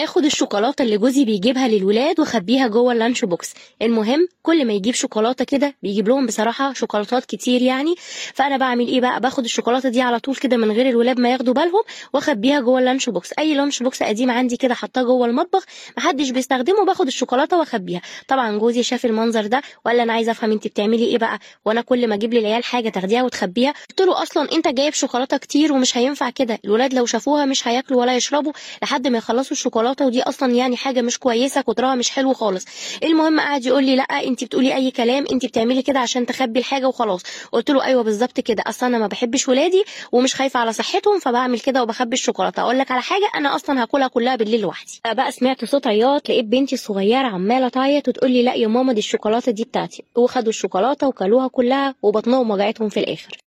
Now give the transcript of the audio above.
اخد الشوكولاته اللي جوزي بيجيبها للولاد واخبيها جوه اللانش بوكس المهم كل ما يجيب شوكولاته كده بيجيب لهم بصراحه شوكولاتات كتير يعني فانا بعمل ايه بقى باخد الشوكولاته دي على طول كده من غير الولاد ما ياخدوا بالهم واخبيها جوه اللانش بوكس اي لانش بوكس قديم عندي كده حطاه جوه المطبخ محدش بيستخدمه باخد الشوكولاته واخبيها طبعا جوزي شاف المنظر ده وقال لي انا عايزه افهم انت بتعملي ايه بقى وانا كل ما اجيب للعيال حاجه تاخديها وتخبيها قلت له اصلا انت جايب شوكولاته كتير ومش هينفع كده الولاد لو شافوها مش هياكلوا ولا يشربوا لحد ما يخلصوا الشوكولاته ودي اصلا يعني حاجه مش كويسه كترها مش حلو خالص المهم قعد يقول لي لا انت بتقولي اي كلام انت بتعملي كده عشان تخبي الحاجه وخلاص قلت له ايوه بالظبط كده اصلا انا ما بحبش ولادي ومش خايفه على صحتهم فبعمل كده وبخبي الشوكولاته اقول لك على حاجه انا اصلا هاكلها كلها بالليل لوحدي بقى سمعت صوت عياط لقيت بنتي الصغيره عماله تعيط وتقول لي لا يا ماما دي الشوكولاته دي بتاعتي وخدوا الشوكولاته وكلوها كلها وبطنهم وجعتهم في الاخر